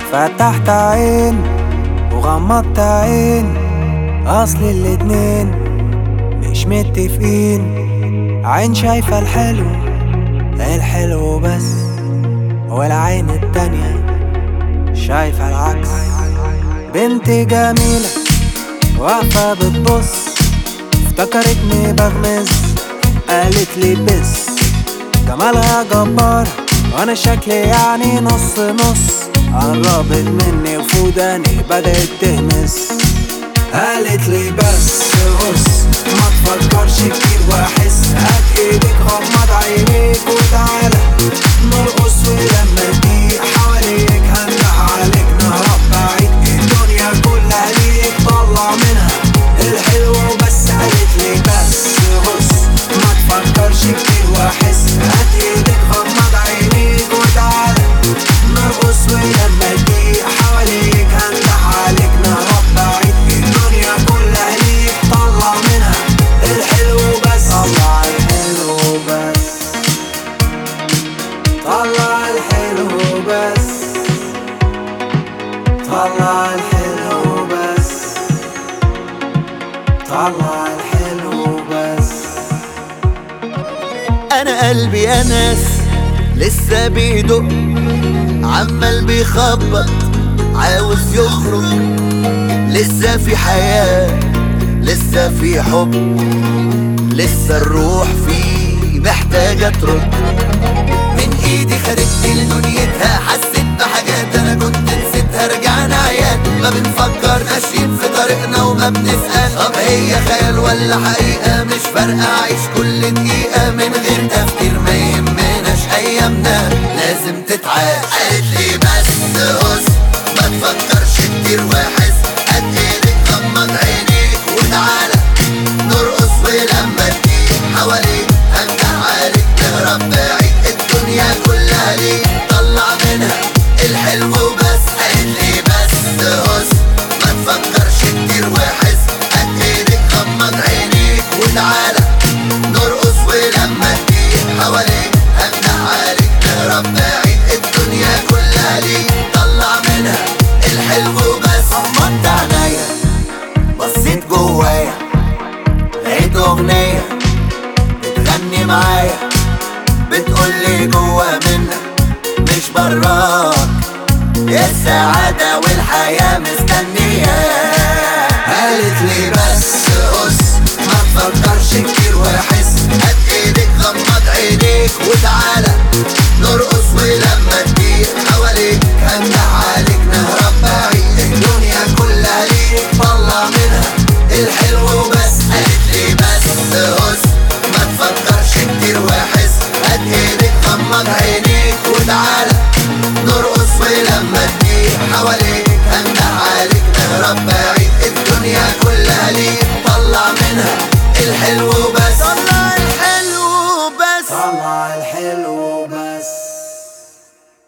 فتحت عين وغمضت عين اصل الاتنين مش متفقين عين شايفة الحلو الحلو بس والعين التانية شايفة العكس بنت جميلة واقفة بتبص افتكرتني بغمز قالت لي بس جمالها جبار وانا شكلي يعني نص نص قربت مني وفوداني بدأت تهمس قالت لي بس بص ما تفكرش كتير واحس هات ايدك غمض عينيك وتعالى نرقص ولما تضيق حواليك هنده عليك نهرب بعيد الدنيا كلها ليك طلع منها الحلو بس قالت لي بس بص ما تفكرش كتير واحس هات ايدك غمض عينيك وتعالى نرقص ولما تضيق حواليك هنده عليك نهرب بعيد الدنيا كلها ليك طلع منها الحلو بس طلع الحلو بس طلع الحلو بس طلع الحلو بس طلع الحلو بس انا قلبي يا ناس لسه بيدق عمال بيخبط عاوز يخرج لسه في حياة لسه في حب لسه الروح فيه محتاجة ترد من ايدي خدتني لدنيتها حسيت بحاجات انا كنت نسيتها رجعنا عيال ما بنفكر ماشيين في طريقنا وما بنسأل طب هي خيال ولا حقيقة مش فارقة عيش كل دقيقة من غير تفكير ما يهمناش ايامنا لازم تتعاش قالت لي بس هس ما تفكرش كتير واحس قد ايدك غمض عينيك وتعالى نرقص ولما تجيب حواليك هنجح عليك نهرب بعيد الدنيا كلها ليك طلع منها الحلو بس قالت لي بس هس ما تفكرش كتير واحس قد ايدك غمض عينيك وتعالى نرقص ولما تجيب حواليك هنجح عليك نهرب بعيد الدنيا كلها ليك طلع منها الحلو بس غمضت عينيا بصيت جوايا لقيت اغنية بتغني معايا بتقولي جوا منك مش براك يا السعادة والحياة مستنياك قالت لي بس قص ما تفكرش كتير واحس هات ايدك غمض عينيك وتعالى نرقص ولما تضيق حواليك هنده عليك نهرب بعيد الدنيا كلها ليك طلع منها الحلو بس قالت لي بس هس ما تفكرش كتير واحس هات ايدك غمض عينيك وتعالى نرقص ولما تضيق حواليك هنده عليك نهرب بعيد الدنيا كلها ليك طلع منها الحلو بس